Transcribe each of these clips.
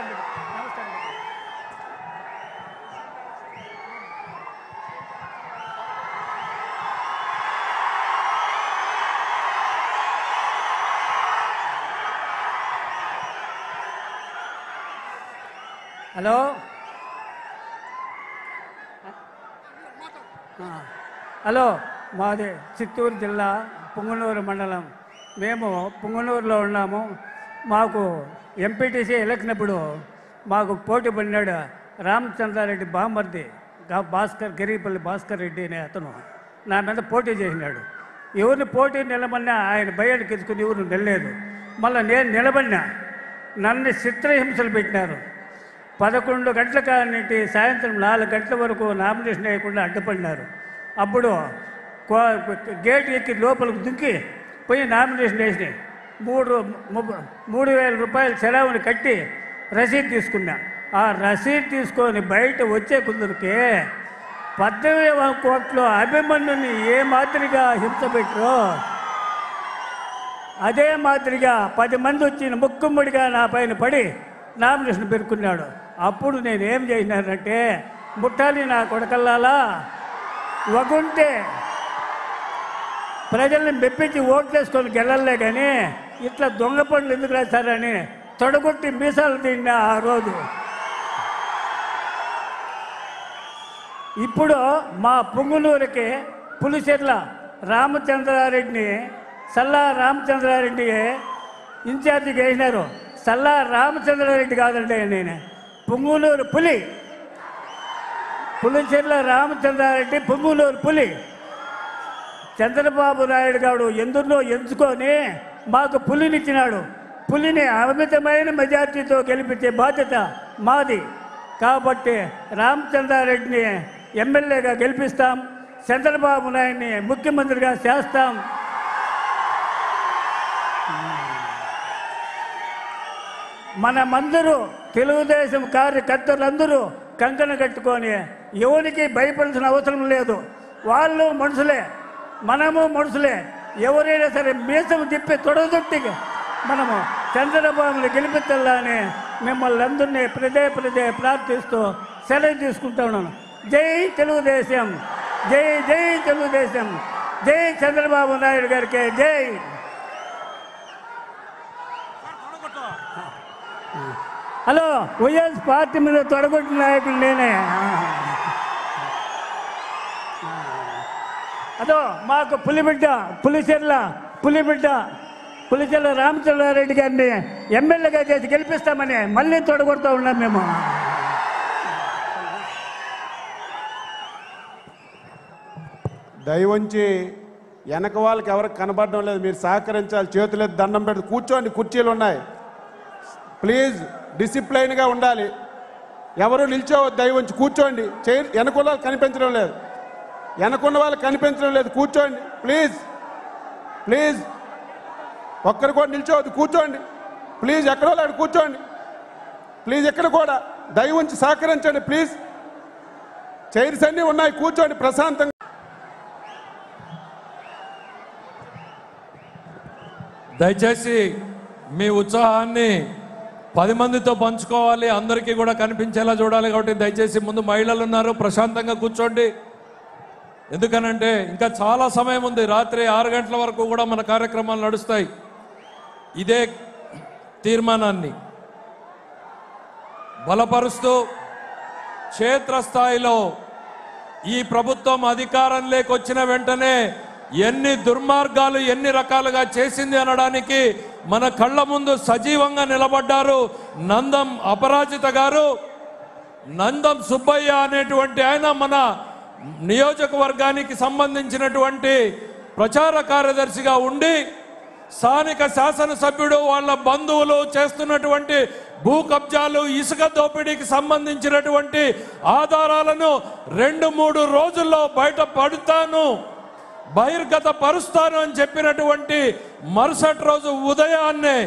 నమస్కారం హలో ఆ, హలో మాది చిత్తూరు జిల్లా పుంగనూరు మండలం మేము పుంగనూరులో ఉన్నాము మాకు ఎంపీటీసీ ఎలక్షన్ అప్పుడు మాకు పోటీ పడినాడు రామచంద్రారెడ్డి బామర్ది గా- భాస్కర్ గిరిపల్లి భాస్కర్ రెడ్డి అనే అతను నా మీద పోటీ చేసినాడు ఎవరిని పోటీ నిలబడినా ఆయన బయటకు ఎత్తుకుని ఎవరు నిలలేదు మళ్ళీ నేను నిలబడినా నన్ను చిత్రహింసలు పెట్టినారు పదకొండు గంటల కానింటి సాయంత్రం నాలుగు గంటల వరకు నామినేషన్ వేయకుండా అడ్డుపడినారు అప్పుడు కో- గేట్ ఎక్కి లోపలికి దుంకి పోయి నామినేషన్ వేసి మూడు ము- మూడు వేల రూపాయల సెలవుని కట్టి రసీదు తీసుకున్నా ఆ రసీదు తీసుకొని బయట వచ్చే కుదురుకే పద్దెనిమిది కోట్ల అభిమన్యుని ఏ మాదిరిగా హింస పెట్టరో అదే మాదిరిగా పది మంది వచ్చిన ముక్కుమ్మడిగా నా పైన పడి నామినేషన్ పెరుకున్నాడు అప్పుడు నేను ఏం చేసినానంటే ముట్టాలి నా కొడకల్లాలా వగుంటే ప్రజల్ని మెప్పించి ఓట్లేసుకొని గెలలే కానీ ఇట్లా దొంగ పనులు ఎందుకు రాస్తారని తొడగొట్టి మీసాలు తిన్నా ఆ రోజు ఇప్పుడు మా పుంగునూరుకి పులిచెర్ల రామచంద్రారెడ్డిని సల్లా రామచంద్రారెడ్డి ఇన్ఛార్జిగా వేసినారు సల్లా రామచంద్రారెడ్డి కాదండి నేను పుంగునూరు పులి పులిచెర్ల రామచంద్రారెడ్డి పుంగునూరు పులి చంద్రబాబు నాయుడు గారు ఎందులో ఎంచుకొని మాకు పులినిచ్చినాడు పులిని అమితమైన మెజార్టీతో గెలిపించే బాధ్యత మాది కాబట్టి రామచంద్రారెడ్డిని ఎమ్మెల్యేగా గెలిపిస్తాం చంద్రబాబు నాయుడిని ముఖ్యమంత్రిగా చేస్తాం మనమందరూ తెలుగుదేశం కార్యకర్తలందరూ కంకణ కట్టుకొని ఎవరికి భయపడాల్సిన అవసరం లేదు వాళ్ళు మనుషులే మనము మనుషులే ఎవరైనా సరే మీసం తిప్పి తొడగొట్టి మనము చంద్రబాబుని గెలిపించాలని మిమ్మల్ని అందరినీ ప్రదే ప్రదే ప్రార్థిస్తూ సెలవు తీసుకుంటా ఉన్నాను జై తెలుగుదేశం జై జై తెలుగుదేశం జై చంద్రబాబు నాయుడు గారికి జై హలో వైఎస్ పార్టీ మీద తొడగొట్టిన నాయకుడు నేనే అదో మాకు పులిబిడ్డ పులిచెర్ల పులిబిడ్డ పులిచెర్ల రామచంద్రారెడ్డి గారిని ఎమ్మెల్యేగా చేసి గెలిపిస్తామని మళ్ళీ తొడగొడుతూ ఉన్నాం మేము దయవంచి వెనక వాళ్ళకి ఎవరికి కనబడడం లేదు మీరు సహకరించాలి చేతులు ఎత్తి దండం పెట్టి కూర్చోండి కుర్చీలు ఉన్నాయి ప్లీజ్ డిసిప్లైన్గా ఉండాలి ఎవరు నిల్చోవద్దు దయవంచి కూర్చోండి చైర్ వెనకున్న వాళ్ళు కనిపించడం లేదు వెనకున్న వాళ్ళు కనిపించడం లేదు కూర్చోండి ప్లీజ్ ప్లీజ్ ఒక్కరు కూడా నిల్చోవద్దు కూర్చోండి ప్లీజ్ ఎక్కడో లేడు కూర్చోండి ప్లీజ్ ఎక్కడ కూడా దయవంచి సహకరించండి ప్లీజ్ చైర్స్ అన్నీ ఉన్నాయి కూర్చోండి ప్రశాంతంగా దయచేసి మీ ఉత్సాహాన్ని పది మందితో పంచుకోవాలి అందరికీ కూడా కనిపించేలా చూడాలి కాబట్టి దయచేసి ముందు మహిళలు ఉన్నారు ప్రశాంతంగా కూర్చోండి ఎందుకనంటే ఇంకా చాలా సమయం ఉంది రాత్రి ఆరు గంటల వరకు కూడా మన కార్యక్రమాలు నడుస్తాయి ఇదే తీర్మానాన్ని బలపరుస్తూ క్షేత్రస్థాయిలో ఈ ప్రభుత్వం అధికారంలోకి వచ్చిన వెంటనే ఎన్ని దుర్మార్గాలు ఎన్ని రకాలుగా చేసింది అనడానికి మన కళ్ళ ముందు సజీవంగా నిలబడ్డారు నందం అపరాజిత గారు నందం సుబ్బయ్య అనేటువంటి ఆయన మన నియోజకవర్గానికి సంబంధించినటువంటి ప్రచార కార్యదర్శిగా ఉండి స్థానిక శాసనసభ్యుడు వాళ్ళ బంధువులు చేస్తున్నటువంటి భూ కబ్జాలు ఇసుక దోపిడీకి సంబంధించినటువంటి ఆధారాలను రెండు మూడు రోజుల్లో బయట పడుతాను బహిర్గత పరుస్తాను అని చెప్పినటువంటి మరుసటి రోజు ఉదయాన్నే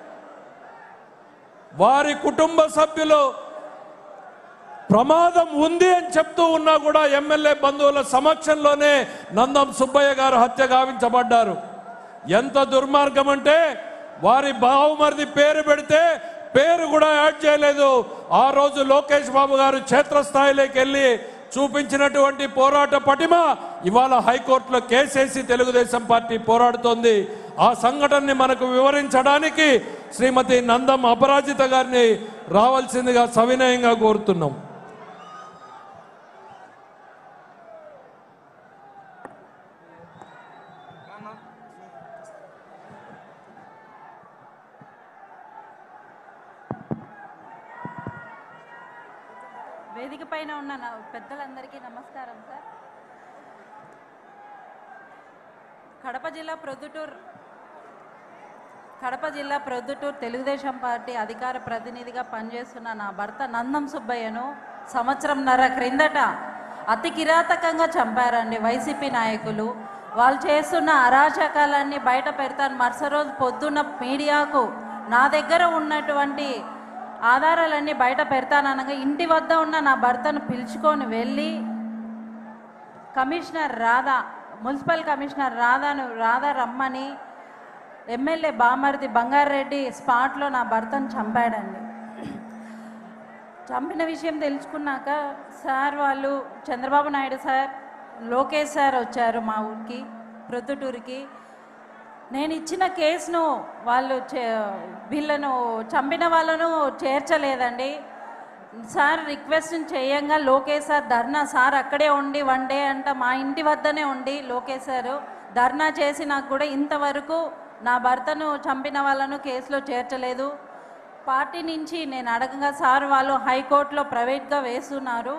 వారి కుటుంబ సభ్యులు ప్రమాదం ఉంది అని చెప్తూ ఉన్నా కూడా ఎమ్మెల్యే బంధువుల సమక్షంలోనే నందం సుబ్బయ్య గారు హత్య గావించబడ్డారు ఎంత దుర్మార్గం అంటే వారి బావుమరిది పేరు పెడితే పేరు కూడా యాడ్ చేయలేదు ఆ రోజు లోకేష్ బాబు గారు క్షేత్రస్థాయిలోకి వెళ్ళి చూపించినటువంటి పోరాట పటిమ ఇవాళ హైకోర్టులో కేసేసి తెలుగుదేశం పార్టీ పోరాడుతోంది ఆ సంఘటనని మనకు వివరించడానికి శ్రీమతి నందం అపరాజిత గారిని రావాల్సిందిగా సవినయంగా కోరుతున్నాం వేదిక పైన ఉన్న నా పెద్దలందరికీ నమస్కారం సార్ కడప జిల్లా ప్రొద్దుటూరు కడప జిల్లా ప్రొద్దుటూరు తెలుగుదేశం పార్టీ అధికార ప్రతినిధిగా పనిచేస్తున్న నా భర్త నందం సుబ్బయ్యను సంవత్సరంన్నర క్రిందట అతి కిరాతకంగా చంపారండి వైసీపీ నాయకులు వాళ్ళు చేస్తున్న అరాచకాలన్నీ బయట పెడతాను మరుసటి రోజు పొద్దున్న మీడియాకు నా దగ్గర ఉన్నటువంటి ఆధారాలన్నీ బయట పెడతాననగా ఇంటి వద్ద ఉన్న నా భర్తను పిలుచుకొని వెళ్ళి కమిషనర్ రాధా మున్సిపల్ కమిషనర్ రాధాను రాధా రమ్మని ఎమ్మెల్యే బామర్ది బంగారెడ్డి స్పాట్లో నా భర్తను చంపాడండి చంపిన విషయం తెలుసుకున్నాక సార్ వాళ్ళు చంద్రబాబు నాయుడు సార్ లోకేష్ సార్ వచ్చారు మా ఊరికి ప్రొద్దుటూరికి నేను ఇచ్చిన కేసును వాళ్ళు చే- వీళ్ళను చంపిన వాళ్ళను చేర్చలేదండి సార్ రిక్వెస్ట్ చేయంగా లోకేష్ సార్ ధర్నా సార్ అక్కడే ఉండి వన్ డే అంట మా ఇంటి వద్దనే ఉండి లోకేష్ సార్ ధర్నా చేసి నాకు కూడా ఇంతవరకు నా భర్తను చంపిన వాళ్ళను కేసులో చేర్చలేదు పార్టీ నుంచి నేను అడగగా సార్ వాళ్ళు హైకోర్టులో ప్రైవేట్గా వేస్తున్నారు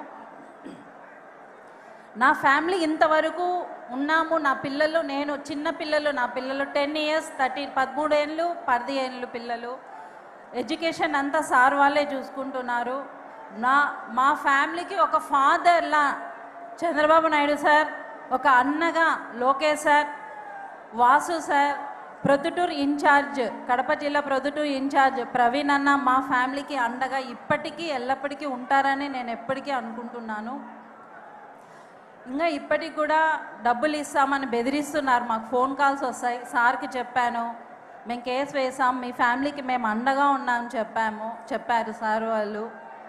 నా ఫ్యామిలీ ఇంతవరకు ఉన్నాము నా పిల్లలు నేను చిన్న పిల్లలు నా పిల్లలు టెన్ ఇయర్స్ థర్టీ పదమూడు ఏళ్ళు పది ఏళ్ళు పిల్లలు ఎడ్యుకేషన్ అంతా సార్ వాళ్ళే చూసుకుంటున్నారు నా మా ఫ్యామిలీకి ఒక ఫాదర్లా చంద్రబాబు నాయుడు సార్ ఒక అన్నగా Lokesh sir Vasu sir Proddatur in charge Kadapa జిల్లా ప్రొద్దుటూరు ఇన్ఛార్జ్ ప్రవీణ్ అన్న మా ఫ్యామిలీకి అండగా ఇప్పటికీ ఎల్లప్పటికీ ఉంటారని నేను ఎప్పటికీ అనుకుంటున్నాను ఇంకా ఇప్పటికి కూడా డబ్బులు ఇస్తామని బెదిరిస్తున్నారు మాకు ఫోన్ కాల్స్ వస్తాయి సార్కి చెప్పాను మేము కేసు వేసాం మీ ఫ్యామిలీకి మేము అండగా ఉన్నామని చెప్పాము చెప్పారు సార్ వాళ్ళు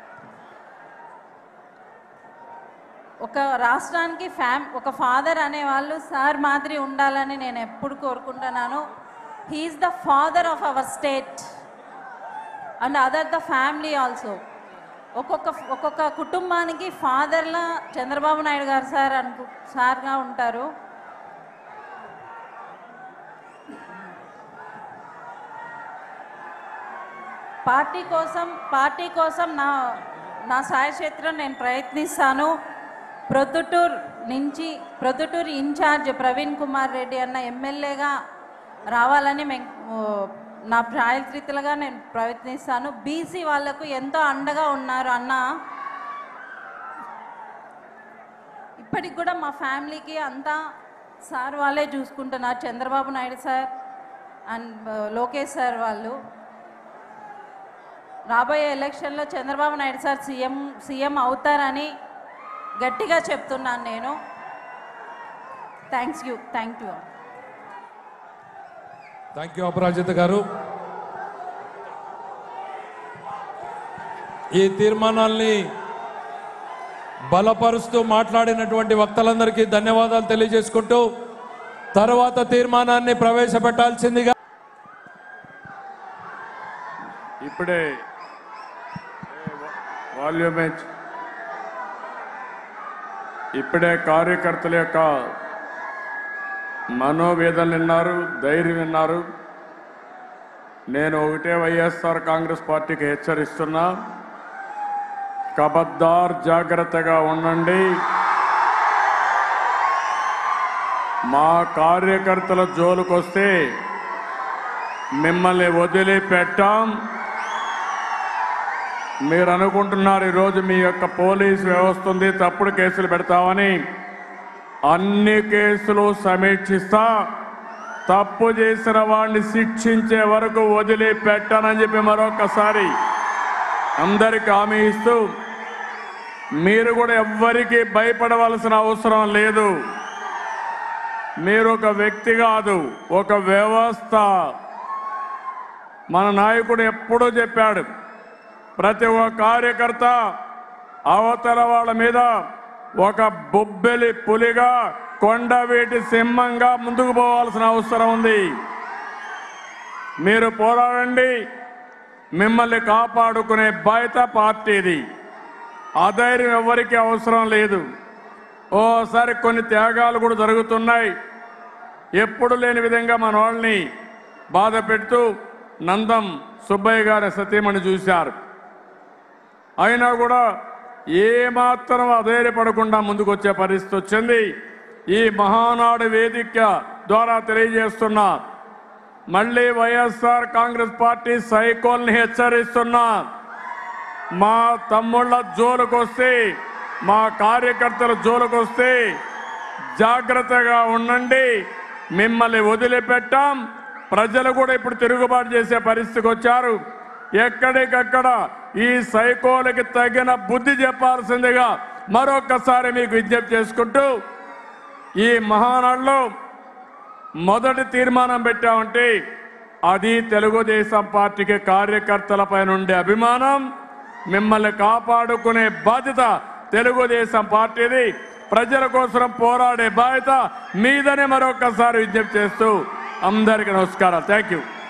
ఒక రాష్ట్రానికి ఫ్యామ్ ఒక ఫాదర్ అనేవాళ్ళు సార్ మాదిరి ఉండాలని నేను ఎప్పుడు కోరుకుంటున్నాను he's the father of our state and other the family also ఒక్కొక్క ఒక్కొక్క కుటుంబానికి ఫాదర్లా చంద్రబాబు నాయుడు గారు సార్ అనుకు సార్గా ఉంటారు పార్టీ కోసం పార్టీ కోసం నా నా సాయక్షేత్రం నేను ప్రయత్నిస్తాను ప్రొద్దుటూర్ నుంచి ప్రొద్దుటూరు ఇన్ఛార్జ్ ప్రవీణ్ కుమార్ రెడ్డి అన్న ఎమ్మెల్యేగా రావాలని మేము ఓ, నా ప్రాయత్రితలుగా నేను ప్రయత్నిస్తాను బీసీ వాళ్లకు ఎంతో అండగా ఉన్నారు అన్న ఇప్పటికి కూడా మా ఫ్యామిలీకి అంతా సార్ వాళ్ళే చూసుకుంటున్నారు Chandrababu Naidu sir and Lokesh sir వాళ్ళు రాబోయే ఎలక్షన్లో Chandrababu Naidu sir CM CM అవుతారని గట్టిగా చెప్తున్నాను నేను thanks you thank you thank you Aparajitha garu ఈ తీర్మానాల్ని బలపరుస్తూ మాట్లాడినటువంటి వక్తలందరికీ ధన్యవాదాలు తెలియజేసుకుంటూ తర్వాత తీర్మానాన్ని ప్రవేశపెట్టాల్సిందిగా ఇప్పుడే వాల్యూమ్ పెంచ్. ఇప్పుడే కార్యకర్తల యొక్క మనోవేదనలు విన్నారు ధైర్యం విన్నారు నేను ఒకటే వైఎస్ఆర్ కాంగ్రెస్ పార్టీకి హెచ్చరిస్తున్నా కబద్దార్ జాగ్రత్తగా ఉండండి మా కార్యకర్తల జోలుకొస్తే మిమ్మల్ని వదిలిపెట్టాం మీరు అనుకుంటున్నారు ఈరోజు మీ యొక్క పోలీస్ వ్యవస్థ ఉంది తప్పుడు కేసులు పెడతామని అన్ని కేసులు సమీక్షిస్తా తప్పు చేసిన వాడిని శిక్షించే వరకు వదిలిపెట్టానని చెప్పి మరొకసారి అందరికి హామీ ఇస్తూ మీరు కూడా ఎవ్వరికీ భయపడవలసిన అవసరం లేదు మీరు ఒక వ్యక్తి కాదు ఒక వ్యవస్థ మన నాయకుడు ఎప్పుడూ చెప్పాడు ప్రతి ఒక్క కార్యకర్త అవతల వాళ్ళ మీద ఒక బొబ్బెలి పులిగా కొండవీటి సింహంగా ముందుకు పోవాల్సిన అవసరం ఉంది మీరు పోరాడండి మిమ్మల్ని కాపాడుకునే బాధ్యత పార్టీది అధైర్యం ఎవరికి అవసరం లేదు ఓసారి కొన్ని త్యాగాలు కూడా జరుగుతున్నాయి ఎప్పుడు లేని విధంగా మన వాళ్ళని బాధ పెడుతూ నందం సుబ్బయ్య గారి సతీమణి చూశారు అయినా కూడా ఏమాత్రం అధైర్యపడకుండా ముందుకు వచ్చే పరిస్థితి వచ్చింది ఈ మహానాడు వేదిక ద్వారా తెలియజేస్తున్నా మళ్ళీ వైఎస్ఆర్ కాంగ్రెస్ పార్టీ సైకోల్ని హెచ్చరిస్తున్నా మా తమ్ముళ్ళ జోలుకొస్తే మా కార్యకర్తల జోలుకొస్తే జాగ్రత్తగా ఉండండి మిమ్మల్ని వదిలిపెట్టాం ప్రజలు కూడా ఇప్పుడు తిరుగుబాటు చేసే పరిస్థితికి వచ్చారు ఎక్కడికక్కడ ఈ సైకోలకి తగిన బుద్ధి చెప్పాల్సిందిగా మరొకసారి మీకు విజ్ఞప్తి చేసుకుంటూ ఈ మహానాడులో మొదటి తీర్మానం పెట్టామంటే అది తెలుగుదేశం పార్టీకి కార్యకర్తలపై నుండే అభిమానం మిమ్మల్ని కాపాడుకునే బాధ్యత తెలుగుదేశం పార్టీది ప్రజల కోసం పోరాడే బాధ్యత మీదనే మరొకసారి విజ్ఞప్తి చేస్తూ అందరికీ నమస్కారం థ్యాంక్ యూ